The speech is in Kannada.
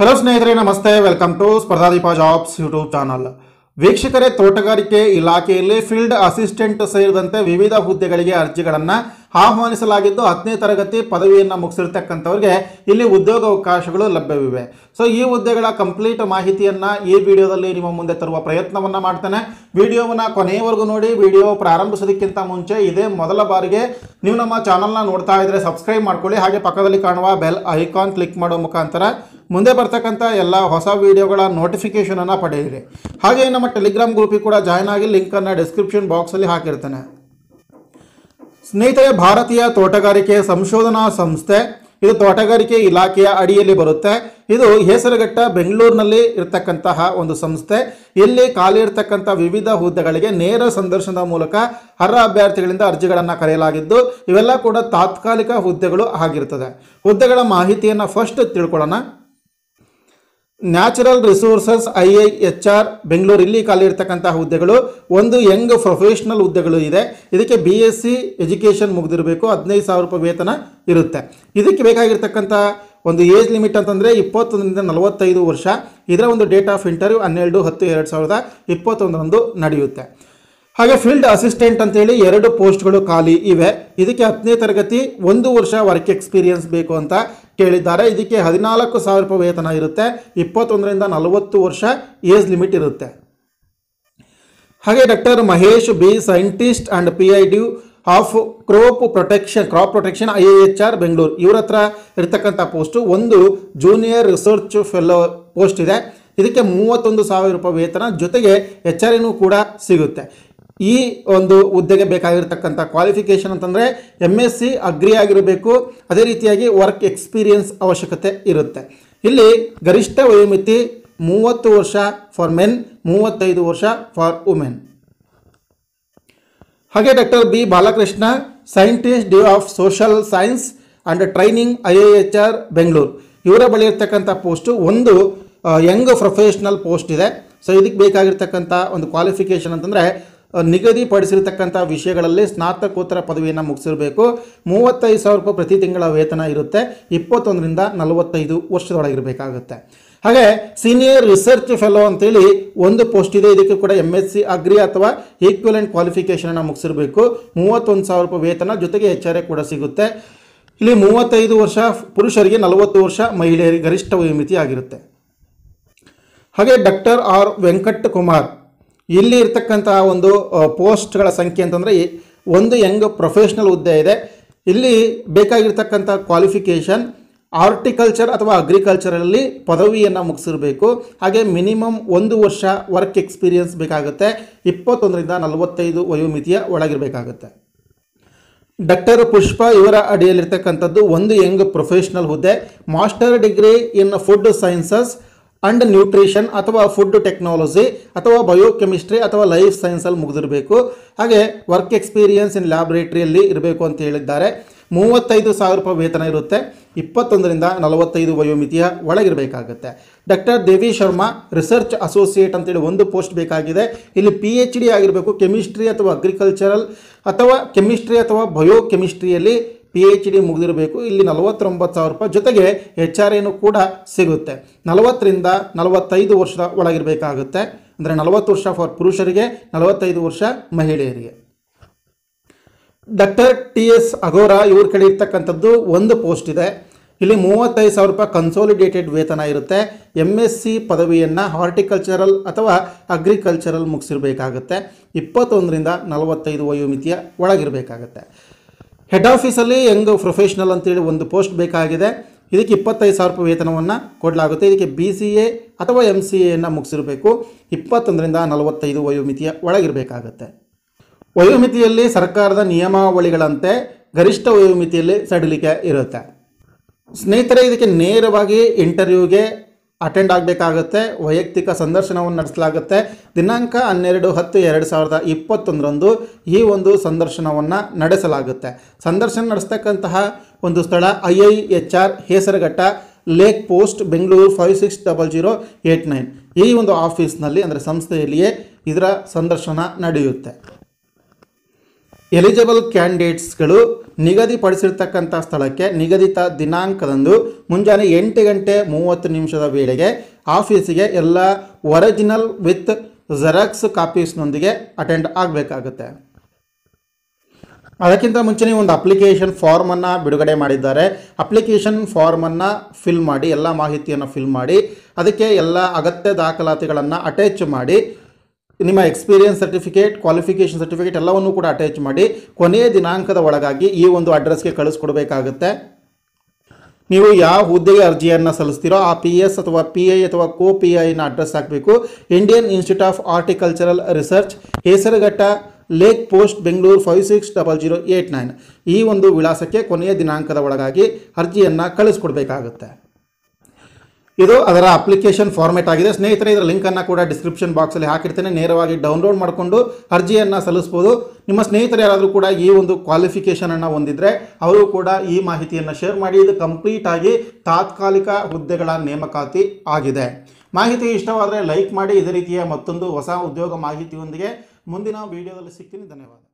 ಹಲೋ ಸ್ನೇಹಿತರೆ ನಮಸ್ತೆ welcome to Spardhadeepa jobs YouTube channel ವೀಕ್ಷಕರೇ ತೋಟಗಾರಿಕೆ ಇಲಾಖೆಯಲ್ಲಿ ಫೀಲ್ಡ್ ಅಸಿಸ್ಟೆಂಟ್ ಸೇರಿದಂತೆ ವಿವಿಧ ಹುದ್ದೆಗಳಿಗೆ ಅರ್ಜಿಗಳನ್ನು ಆಹ್ವಾನಿಸಲಾಗಿದ್ದು ಹತ್ತನೇ ತರಗತಿ ಪದವಿಯನ್ನು ಮುಗಿಸಿರ್ತಕ್ಕಂಥವ್ರಿಗೆ ಇಲ್ಲಿ ಉದ್ಯೋಗಾವಕಾಶಗಳು ಲಭ್ಯವಿವೆ ಸೊ ಈ ಹುದ್ದೆಗಳ ಕಂಪ್ಲೀಟ್ ಮಾಹಿತಿಯನ್ನು ಈ ವಿಡಿಯೋದಲ್ಲಿ ನಿಮ್ಮ ಮುಂದೆ ತರುವ ಪ್ರಯತ್ನವನ್ನು ಮಾಡ್ತೇನೆ ವಿಡಿಯೋವನ್ನು ಕೊನೆಯವರೆಗೂ ನೋಡಿ ವಿಡಿಯೋ ಪ್ರಾರಂಭಿಸೋದಕ್ಕಿಂತ ಮುಂಚೆ ಇದೇ ಮೊದಲ ಬಾರಿಗೆ ನೀವು ನಮ್ಮ ಚಾನಲ್ನ ನೋಡ್ತಾ ಇದ್ದರೆ ಸಬ್ಸ್ಕ್ರೈಬ್ ಮಾಡ್ಕೊಳ್ಳಿ ಹಾಗೆ ಪಕ್ಕದಲ್ಲಿ ಕಾಣುವ ಬೆಲ್ ಐಕಾನ್ ಕ್ಲಿಕ್ ಮಾಡೋ ಮುಖಾಂತರ ಮುಂದೆ ಬರ್ತಕ್ಕಂಥ ಎಲ್ಲ ಹೊಸ ವಿಡಿಯೋಗಳ ನೋಟಿಫಿಕೇಷನನ್ನು ಪಡೆಯಿರಿ ಹಾಗೆ ನಮ್ಮ ಟೆಲಿಗ್ರಾಮ್ ಗ್ರೂಪಿಗೆ ಕೂಡ ಜಾಯ್ನ್ ಆಗಿ ಲಿಂಕನ್ನು ಡಿಸ್ಕ್ರಿಪ್ಷನ್ ಬಾಕ್ಸಲ್ಲಿ ಹಾಕಿರ್ತೇನೆ ಸ್ನೇಹಿತರೆ ಭಾರತೀಯ ತೋಟಗಾರಿಕೆ ಸಂಶೋಧನಾ ಸಂಸ್ಥೆ ಇದು ತೋಟಗಾರಿಕೆ ಇಲಾಖೆಯ ಅಡಿಯಲ್ಲಿ ಬರುತ್ತೆ ಇದು ಹೆಸರುಘಟ್ಟ ಬೆಂಗಳೂರಿನಲ್ಲಿ ಇರತಕ್ಕಂತಹ ಒಂದು ಸಂಸ್ಥೆ ಇಲ್ಲಿ ಖಾಲಿ ಇರತಕ್ಕಂಥ ವಿವಿಧ ಹುದ್ದೆಗಳಿಗೆ ನೇರ ಸಂದರ್ಶನದ ಮೂಲಕ ಅರ್ಹ ಅಭ್ಯರ್ಥಿಗಳಿಂದ ಅರ್ಜಿಗಳನ್ನು ಕರೆಯಲಾಗಿದ್ದು ಇವೆಲ್ಲ ಕೂಡ ತಾತ್ಕಾಲಿಕ ಹುದ್ದೆಗಳು ಆಗಿರ್ತದೆ ಹುದ್ದೆಗಳ ಮಾಹಿತಿಯನ್ನು ಫಸ್ಟ್ ತಿಳ್ಕೊಳ್ಳೋಣ natural resources I I H R Bengaluru ಇಲ್ಲಿ ಖಾಲಿ ಇರ್ತಕ್ಕಂಥ ಹುದ್ದೆಗಳು ಒಂದು ಯಂಗ್ ಪ್ರೊಫೆಷನಲ್ ಹುದ್ದೆಗಳು ಇದೆ ಇದಕ್ಕೆ ಬಿ ಎಸ್ ಸಿ ಎಜುಕೇಷನ್ ಮುಗಿದಿರಬೇಕು ಹದಿನೈದು ಸಾವಿರ ರೂಪಾಯಿ ವೇತನ ಇರುತ್ತೆ ಇದಕ್ಕೆ ಬೇಕಾಗಿರ್ತಕ್ಕಂಥ ಒಂದು ಏಜ್ ಲಿಮಿಟ್ ಅಂತಂದರೆ ಇಪ್ಪತ್ತೊಂದರಿಂದ ನಲವತ್ತೈದು ವರ್ಷ ಇದರ ಒಂದು ಡೇಟ್ ಆಫ್ ಇಂಟರ್ವ್ಯೂ ಹನ್ನೆರಡು ಹತ್ತು ಎರಡು ಸಾವಿರದ ಇಪ್ಪತ್ತೊಂದರಂದು ನಡೆಯುತ್ತೆ ಹಾಗೆ ಫೀಲ್ಡ್ ಅಸಿಸ್ಟೆಂಟ್ ಅಂತೇಳಿ ಎರಡು ಪೋಸ್ಟ್ಗಳು ಖಾಲಿ ಇವೆ ಇದಕ್ಕೆ ಹತ್ತನೇ ತರಗತಿ ಒಂದು ವರ್ಷ ವರ್ಕ್ ಎಕ್ಸ್ಪೀರಿಯನ್ಸ್ ಬೇಕು ಅಂತ ಕೇಳಿದ್ದಾರೆ ಇದಕ್ಕೆ ಹದಿನಾಲ್ಕು ಸಾವಿರ ರೂಪಾಯಿ ವೇತನ ಇರುತ್ತೆ ಇಪ್ಪತ್ತೊಂದರಿಂದ ನಲವತ್ತು ವರ್ಷ ಏಜ್ ಲಿಮಿಟ್ ಇರುತ್ತೆ ಹಾಗೆ doctor Mahesh B scientist and P I D of crop protection crop protection I H R Bengaluru ಇವರ ಹತ್ರ ಇರ್ತಕ್ಕಂಥ ಪೋಸ್ಟು ಒಂದು ಜೂನಿಯರ್ ರಿಸರ್ಚ್ ಫೆಲೋ ಪೋಸ್ಟ್ ಇದೆ ಇದಕ್ಕೆ ಮೂವತ್ತೊಂದು ಸಾವಿರ ರೂಪಾಯಿ ವೇತನ ಜೊತೆಗೆ ಎಚ್ ಆರ್ ಕೂಡ ಸಿಗುತ್ತೆ ಈ ಒಂದು ಹುದ್ದೆಗೆ ಬೇಕಾಗಿರ್ತಕ್ಕಂಥ ಕ್ವಾಲಿಫಿಕೇಷನ್ ಅಂತಂದರೆ ಎಮ್ ಎಸ್ ಸಿ ಅಗ್ರಿ ಆಗಿರಬೇಕು ಅದೇ ರೀತಿಯಾಗಿ ವರ್ಕ್ ಎಕ್ಸ್ಪೀರಿಯನ್ಸ್ ಅವಶ್ಯಕತೆ ಇರುತ್ತೆ ಇಲ್ಲಿ ಗರಿಷ್ಠ ವಯೋಮಿತಿ ಮೂವತ್ತು ವರ್ಷ ಫಾರ್ ಮೆನ್ ಮೂವತ್ತೈದು ವರ್ಷ ಫಾರ್ ವುಮೆನ್ ಹಾಗೆ doctor B Balakrishna scientist D of social science and training I A H R Bengaluru ಇವರ ಬಳಿ ಇರ್ತಕ್ಕಂಥ ಪೋಸ್ಟು ಒಂದು ಯಂಗ್ ಪ್ರೊಫೆಷ್ನಲ್ ಪೋಸ್ಟ್ ಇದೆ ಸೊ ಇದಕ್ಕೆ ಬೇಕಾಗಿರ್ತಕ್ಕಂಥ ಒಂದು ಕ್ವಾಲಿಫಿಕೇಷನ್ ಅಂತಂದರೆ ನಿಗದಿಪಡಿಸಿರ್ತಕ್ಕಂಥ ವಿಷಯಗಳಲ್ಲಿ ಸ್ನಾತಕೋತ್ತರ ಪದವಿಯನ್ನು ಮುಗಿಸಿರಬೇಕು ಮೂವತ್ತೈದು ಸಾವಿರ ರೂಪಾಯಿ ಪ್ರತಿ ತಿಂಗಳ ವೇತನ ಇರುತ್ತೆ ಇಪ್ಪತ್ತೊಂದರಿಂದ ನಲವತ್ತೈದು ವರ್ಷದೊಳಗಿರಬೇಕಾಗುತ್ತೆ ಹಾಗೆ ಸೀನಿಯರ್ ರಿಸರ್ಚ್ ಫೆಲೋ ಅಂತೇಳಿ ಒಂದು ಪೋಸ್ಟ್ ಇದೆ ಇದಕ್ಕೆ ಕೂಡ ಎಮ್ ಎಸ್ ಸಿ ಅಗ್ರಿ ಅಥವಾ ಈಕ್ವಲೆಂಟ್ ಕ್ವಾಲಿಫಿಕೇಷನನ್ನು ಮುಗಿಸಿರಬೇಕು ಮೂವತ್ತೊಂದು ಸಾವಿರ ರೂಪಾಯಿ ವೇತನ ಜೊತೆಗೆ ಎಚ್ ಆರ್ ಎ ಕೂಡ ಸಿಗುತ್ತೆ ಇಲ್ಲಿ ಮೂವತ್ತೈದು ವರ್ಷ ಪುರುಷರಿಗೆ ನಲವತ್ತು ವರ್ಷ ಮಹಿಳೆಯರಿಗೆ ಗರಿಷ್ಠ ವಯೋಮಿತಿ ಆಗಿರುತ್ತೆ ಹಾಗೆ ಡಾಕ್ಟರ್ ಆರ್ ವೆಂಕಟ್ ಕುಮಾರ್ ಇಲ್ಲಿ ಇರ್ತಕ್ಕಂತಹ ಒಂದು ಅ, ಪೋಸ್ಟ್ಗಳ ಸಂಖ್ಯೆ ಅಂತಂದರೆ ಒಂದು ಯಂಗ್ ಪ್ರೊಫೆಷ್ನಲ್ ಹುದ್ದೆ ಇದೆ ಇಲ್ಲಿ ಬೇಕಾಗಿರ್ತಕ್ಕಂಥ ಕ್ವಾಲಿಫಿಕೇಷನ್ ಆರ್ಟಿಕಲ್ಚರ್ ಅಥವಾ ಅಗ್ರಿಕಲ್ಚರಲ್ಲಿ ಪದವಿಯನ್ನು ಮುಗಿಸಿರಬೇಕು ಹಾಗೆ ಮಿನಿಮಮ್ ಒಂದು ವರ್ಷ ವರ್ಕ್ ಎಕ್ಸ್ಪೀರಿಯನ್ಸ್ ಬೇಕಾಗುತ್ತೆ ಇಪ್ಪತ್ತೊಂದರಿಂದ ನಲವತ್ತೈದು ವಯೋಮಿತಿಯ ಒಳಗಿರಬೇಕಾಗುತ್ತೆ ಡಾಕ್ಟರ್ ಪುಷ್ಪ ಇವರ ಅಡಿಯಲ್ಲಿರ್ತಕ್ಕಂಥದ್ದು ಒಂದು ಯಂಗ್ ಪ್ರೊಫೆಷ್ನಲ್ ಹುದ್ದೆ master degree in food sciences and nutrition ಅಥವಾ ಫುಡ್ ಟೆಕ್ನಾಲಜಿ ಅಥವಾ ಬಯೋಕೆಮಿಸ್ಟ್ರಿ ಅಥವಾ ಲೈಫ್ ಸೈನ್ಸಲ್ಲಿ ಮುಗಿದಿರಬೇಕು ಹಾಗೆ ವರ್ಕ್ ಎಕ್ಸ್ಪೀರಿಯನ್ಸ್ ಇನ್ ಲ್ಯಾಬ್ರೇಟರಿಯಲ್ಲಿ ಇರಬೇಕು ಅಂತ ಹೇಳಿದ್ದಾರೆ ಮೂವತ್ತೈದು ಸಾವಿರ ರೂಪಾಯಿ ವೇತನ ಇರುತ್ತೆ ಇಪ್ಪತ್ತೊಂದರಿಂದ ನಲವತ್ತೈದು ವಯೋಮಿತಿಯ ಒಳಗಿರಬೇಕಾಗುತ್ತೆ doctor Devi Sharma research associate ಅಂತೇಳಿ ಒಂದು ಪೋಸ್ಟ್ ಬೇಕಾಗಿದೆ ಇಲ್ಲಿ ಪಿ ಎಚ್ ಡಿ ಆಗಿರಬೇಕು ಕೆಮಿಸ್ಟ್ರಿ ಅಥವಾ ಅಗ್ರಿಕಲ್ಚರಲ್ ಅಥವಾ ಕೆಮಿಸ್ಟ್ರಿ ಅಥವಾ ಬಯೋ ಕೆಮಿಸ್ಟ್ರಿಯಲ್ಲಿ ಪಿ ಎಚ್ ಡಿ ಮುಗಿದಿರಬೇಕು ಇಲ್ಲಿ ನಲವತ್ತೊಂಬತ್ತು ಸಾವಿರ ರೂಪಾಯಿ ಜೊತೆಗೆ ಎಚ್ ಆರ್ ಎನು ಕೂಡ ಸಿಗುತ್ತೆ ನಲವತ್ತರಿಂದ ನಲವತ್ತೈದು ವರ್ಷದ ಒಳಗಿರಬೇಕಾಗುತ್ತೆ ಅಂದರೆ ನಲವತ್ತು ವರ್ಷ ಫಾರ್ ಪುರುಷರಿಗೆ ನಲವತ್ತೈದು ವರ್ಷ ಮಹಿಳೆಯರಿಗೆ ಡಾಕ್ಟರ್ ಟಿ ಎಸ್ ಅಗೋರಾ ಇವ್ರ ಕಡೆ ಇರ್ತಕ್ಕಂಥದ್ದು ಒಂದು ಪೋಸ್ಟ್ ಇದೆ ಇಲ್ಲಿ ಮೂವತ್ತೈದು ಸಾವಿರ ರೂಪಾಯಿ ಕನ್ಸಾಲಿಡೇಟೆಡ್ ವೇತನ ಇರುತ್ತೆ ಎಮ್ ಎಸ್ ಸಿ ಪದವಿಯನ್ನು ಹಾರ್ಟಿಕಲ್ಚರಲ್ ಅಥವಾ ಅಗ್ರಿಕಲ್ಚರಲ್ ಮುಗಿಸಿರಬೇಕಾಗುತ್ತೆ ಇಪ್ಪತ್ತೊಂದರಿಂದ ನಲವತ್ತೈದು ವಯೋಮಿತಿಯ ಒಳಗಿರಬೇಕಾಗುತ್ತೆ ಹೆಡ್ ಆಫೀಸಲ್ಲಿ ಯಂಗ್ ಪ್ರೊಫೆಷ್ನಲ್ ಅಂತೇಳಿ ಒಂದು ಪೋಸ್ಟ್ ಬೇಕಾಗಿದೆ ಇದಕ್ಕೆ ಇಪ್ಪತ್ತೈದು ಸಾವಿರ ರೂಪಾಯಿ ವೇತನವನ್ನು ಕೊಡಲಾಗುತ್ತೆ ಇದಕ್ಕೆ ಬಿ ಸಿ ಎ ಅಥವಾ ಎಮ್ ಸಿ ಎಯನ್ನು ಮುಗಿಸಿರಬೇಕು ಇಪ್ಪತ್ತೊಂದರಿಂದ ನಲವತ್ತೈದು ವಯೋಮಿತಿಯ ಒಳಗಿರಬೇಕಾಗುತ್ತೆ ವಯೋಮಿತಿಯಲ್ಲಿ ಸರ್ಕಾರದ ನಿಯಮಾವಳಿಗಳಂತೆ ಗರಿಷ್ಠ ವಯೋಮಿತಿಯಲ್ಲಿ ಸಡಿಲಿಕೆ ಇರುತ್ತೆ ಸ್ನೇಹಿತರೆ ಇದಕ್ಕೆ ನೇರವಾಗಿ ಇಂಟರ್ವ್ಯೂಗೆ ಅಟೆಂಡ್ ಆಗಬೇಕಾಗುತ್ತೆ ವೈಯಕ್ತಿಕ ಸಂದರ್ಶನವನ್ನು ನಡೆಸಲಾಗುತ್ತೆ ದಿನಾಂಕ ಹನ್ನೆರಡು ಹತ್ತು ಎರಡು ಸಾವಿರದ ಇಪ್ಪತ್ತೊಂದರಂದು ಈ ಒಂದು ಸಂದರ್ಶನವನ್ನು ನಡೆಸಲಾಗುತ್ತೆ ಸಂದರ್ಶನ ನಡೆಸ್ತಕ್ಕಂತಹ ಒಂದು ಸ್ಥಳ I I H R Hesaraghatta lake post Bengaluru five six double zero eight nine ಈ ಒಂದು ಆಫೀಸ್ನಲ್ಲಿ ಅಂದರೆ ಸಂಸ್ಥೆಯಲ್ಲಿಯೇ ಇದರ ಸಂದರ್ಶನ ನಡೆಯುತ್ತೆ ಎಲಿಜಿಬಲ್ ಕ್ಯಾಂಡಿಡೇಟ್ಸ್ಗಳು ನಿಗದಿಪಡಿಸಿರ್ತಕ್ಕಂಥ ಸ್ಥಳಕ್ಕೆ ನಿಗದಿತ ದಿನಾಂಕದಂದು ಮುಂಜಾನೆ ಎಂಟು ಗಂಟೆ ಮೂವತ್ತು ನಿಮಿಷದ ವೇಳೆಗೆ ಆಫೀಸಿಗೆ ಎಲ್ಲ ಒರಿಜಿನಲ್ ವಿತ್ ಜೆರಾಕ್ಸ್ ಕಾಪೀಸ್ನೊಂದಿಗೆ ಅಟೆಂಡ್ ಆಗಬೇಕಾಗುತ್ತೆ ಅದಕ್ಕಿಂತ ಮುಂಚೆನೇ ಒಂದು ಅಪ್ಲಿಕೇಶನ್ ಫಾರ್ಮನ್ನು ಬಿಡುಗಡೆ ಮಾಡಿದ್ದಾರೆ ಅಪ್ಲಿಕೇಶನ್ ಫಾರ್ಮನ್ನು ಫಿಲ್ ಮಾಡಿ ಎಲ್ಲ ಮಾಹಿತಿಯನ್ನು ಫಿಲ್ ಮಾಡಿ ಅದಕ್ಕೆ ಎಲ್ಲ ಅಗತ್ಯ ದಾಖಲಾತಿಗಳನ್ನು ಅಟ್ಯಾಚ್ ಮಾಡಿ ನಿಮ್ಮ ಎಕ್ಸ್ಪೀರಿಯನ್ಸ್ ಸರ್ಟಿಫಿಕೇಟ್ ಕ್ವಾಲಿಫಿಕೇಷನ್ ಸರ್ಟಿಫಿಕೇಟ್ ಎಲ್ಲವನ್ನೂ ಕೂಡ ಅಟ್ಯಾಚ್ ಮಾಡಿ ಕೊನೆಯ ದಿನಾಂಕದ ಒಳಗಾಗಿ ಈ ಒಂದು ಅಡ್ರೆಸ್ಗೆ ಕಳಿಸ್ಕೊಡ್ಬೇಕಾಗುತ್ತೆ ನೀವು ಯಾವ ಹುದ್ದೆಗೆ ಅರ್ಜಿಯನ್ನು ಸಲ್ಲಿಸ್ತೀರೋ ಆ ಪಿ ಎಸ್ ಅಥವಾ ಪಿ ಐ ಅಥವಾ ಕೋ ಪಿ ಐನ ಅಡ್ರೆಸ್ ಹಾಕಬೇಕು Indian institute of horticultural research Hesaraghatta lake post Bengaluru five six double zero eight nine ಈ ಒಂದು ವಿಳಾಸಕ್ಕೆ ಕೊನೆಯ ದಿನಾಂಕದ ಒಳಗಾಗಿ ಅರ್ಜಿಯನ್ನು ಕಳಿಸ್ಕೊಡ್ಬೇಕಾಗುತ್ತೆ ಇದು ಅದರ ಅಪ್ಲಿಕೇಶನ್ ಫಾರ್ಮೇಟ್ ಆಗಿದೆ ಸ್ನೇಹಿತರೆ ಇದರ ಲಿಂಕನ್ನು ಕೂಡ ಡಿಸ್ಕ್ರಿಪ್ಷನ್ ಬಾಕ್ಸಲ್ಲಿ ಹಾಕಿರ್ತೇನೆ ನೇರವಾಗಿ ಡೌನ್ಲೋಡ್ ಮಾಡಿಕೊಂಡು ಅರ್ಜಿಯನ್ನು ಸಲ್ಲಿಸ್ಬೋದು ನಿಮ್ಮ ಸ್ನೇಹಿತರು ಯಾರಾದರೂ ಕೂಡ ಈ ಒಂದು ಕ್ವಾಲಿಫಿಕೇಷನನ್ನು ಹೊಂದಿದ್ರೆ ಅವರು ಕೂಡ ಈ ಮಾಹಿತಿಯನ್ನು ಶೇರ್ ಮಾಡಿ ಇದು ಕಂಪ್ಲೀಟ್ ಆಗಿ ತಾತ್ಕಾಲಿಕ ಹುದ್ದೆಗಳ ನೇಮಕಾತಿ ಆಗಿದೆ ಮಾಹಿತಿ ಇಷ್ಟವಾದರೆ ಲೈಕ್ ಮಾಡಿ ಇದೇ ರೀತಿಯ ಮತ್ತೊಂದು ಹೊಸ ಉದ್ಯೋಗ ಮಾಹಿತಿಯೊಂದಿಗೆ ಮುಂದಿನ ವಿಡಿಯೋದಲ್ಲಿ ಸಿಗ್ತೀನಿ ಧನ್ಯವಾದ